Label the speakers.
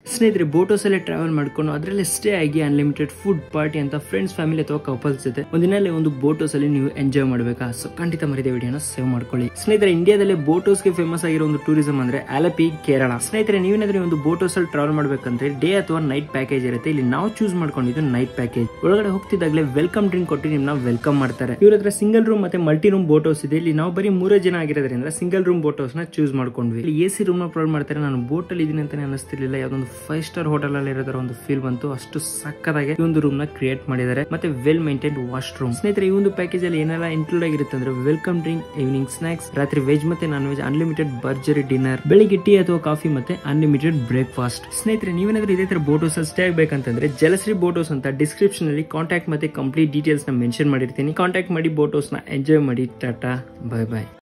Speaker 1: ಸ್ನೇಹಿತರೆ boat house ಅಲ್ಲೇ travel ಮಾಡ್ಕೊಂಡು ಅದರಲ್ಲೇ ಸ್ಟೇ ಆಗಿ ಅನ್ಲಿಮಿಟೆಡ್ ಫುಡ್ ಪಾರ್ಟಿ ಅಂತ ಫ್ರೆಂಡ್ಸ್ ಫ್ಯಾಮಿಲಿ ಅಥವಾ ಕಪಲ್ಸ್ ಜೊತೆ ಒಂದಿನಲ್ಲಿ ಒಂದು ಬೋಟ್ ಹೌಸ್ ಅಲ್ಲಿ ನೀವು ಎಂಜಾಯ್ ಮಾಡಬೇಕಾ ಸೊ ಖಂಡಿತ ಮರಿದ ವಿಡಿಯೋನ ಸೇವ್ ಮಾಡ್ಕೊಳ್ಳಿ ಸ್ನೇಹಿತರೆ ಇಂಡಿಯಾದಲ್ಲೇ ಬೋಟ್ ಹೌಸ್ ಗೆ ಫೇಮಸ್ ಆಗಿರೋ ಒಂದು ಟೂರಿಸಂ ಅಂದ್ರೆ ಆಲಪಿ ಕೇರಳ ಸ್ನೇಹಿತರೆ ನೀವೇನಾದ್ರೂ ಒಂದು ಬೋಟ್ ಹೌಸ್ ಅಲ್ಲಿ ಟ್ರಾವೆಲ್ ಮಾಡ್ಬೇಕಂದ್ರೆ ಡೇ ಅಥವಾ ನೈಟ್ ಪ್ಯಾಕೇಜ್ ಇರುತ್ತೆ ಇಲ್ಲಿ ನಾವು ಚೂಸ್ ಮಾಡ್ಕೊಂಡಿದ್ದು ನೈಟ್ ಪ್ಯಾಕೇಜ್ ಒಳಗಡೆ ಹೋಗ್ತಿದ್ದಾಗಲೇ ವೆಲ್ಕಮ್ ಡ್ರಿಂಕ್ ಕೊಟ್ಟು ನಿಮ್ನ ವೆಲ್ಕಮ್ ಮಾಡ್ತಾರೆ ಇವ್ರ ಹತ್ರ ಸಿಂಗಲ್ ರೂಮ್ ಮತ್ತೆ ಮಲ್ಟಿ ರೂಮ್ ಬೋಟ್ ಹೌಸ್ ಇದೆ ಇಲ್ಲಿ ನಾವು ಬರೀ ಮೂರೇ ಜನ ಆಗಿರೋದ್ರಿಂದ ಸಿಂಗಲ್ ರೂಮ್ ಬೋಟ್ ಹೌಸ್ ನ ಚೂಸ್ ಮಾಡ್ಕೊಂಡ್ವಿ ಇಲ್ಲಿ ಎ ಸಿ ರೂಮ್ ನ ಪ್ರೊವೈಡ್ ಮಾಡ್ತಾರೆ ನಾನು ಬೋಟ್ ಅಲ್ಲಿ ಇದೀನಿ ಅಂತಾನೆ ಅನಿಸ್ತಿರ್ಲಿಲ್ಲ ಯಾವ್ದೊಂದು ಫೈವ್ ಸ್ಟಾರ್ ಹೋಟೆಲ್ ಅಲ್ಲಿ ಇರೋ ತರ ಒಂದು ಫೀಲ್ ಬಂತು ಅಷ್ಟು ಸಕ್ಕದಾಗಿ ಈ ಒಂದು ರೂಮ್ ನ ಕ್ರಿಯೇಟ್ ಮಾಡಿದ್ದಾರೆ ಮತ್ತೆ ವೆಲ್ ಮೈಂಟೈನ್ ವಾಶ್ ರೂಮ್ ಸ್ನೇಹಿತರೆ ಈ ಒಂದು ಪ್ಯಾಕೇಜ್ ಅಲ್ಲಿ ಏನೆಲ್ಲ ಇನ್ಕ್ಲೂಡ್ ಆಗಿರುತ್ತೆ ಅಂದ್ರೆ ವೆಲ್ಕಮ್ ಡ್ರಿಂಕ್ ಈವ್ನಿಂಗ್ ಸ್ನಾಕ್ಸ್ ರಾತ್ರಿ ವೆಜ್ ಮತ್ತೆ ನಾನ್ ವೆಜ್ ಅನ್ಲಿಮಿಟೆಡ್ ಬರ್ಜರಿ ಡಿನ್ನರ್ ಬೆಳಿಗ್ಗೆ ಟೀ ಅಥವಾ ಕಾಫಿ ಮತ್ತೆ ಅನ್ಲಿಮಿಟೆಡ್ ಬ್ರೇಕ್ಫಾಸ್ಟ್ ಸ್ನೇಹಿತರೆ ನೀವೇನಾದ್ರೂ ಇದೇ ತರ ಬೋಟ್ ಹೌಸ್ ಸ್ಟೇ ಆಗ್ಬೇಕಂತಂದ್ರೆ ಜಲಶ್ರೀ ಬೋಟ್ ಹೌಸ್ ಅಂತ ಡಿಸ್ಕ್ರಿಪ್ಷನ್ ಅಲ್ಲಿ ಕಾಂಟ್ಯಾಕ್ಟ್ ಮತ್ತೆ ಕಂಪ್ಲೀಟ್ ಡೀಟೇಲ್ಸ್ ನ ಮೆನ್ಷನ್ ಮಾಡಿರ್ತೀನಿ ಕಾಂಟ್ಯಾಕ್ಟ್ ಮಾಡಿ ಬೋಟ್ ಹೌಸ್ ನ ಎಂಜಾಯ್ ಮಾಡಿ ಟಾಟಾ ಬೈ ಬೈ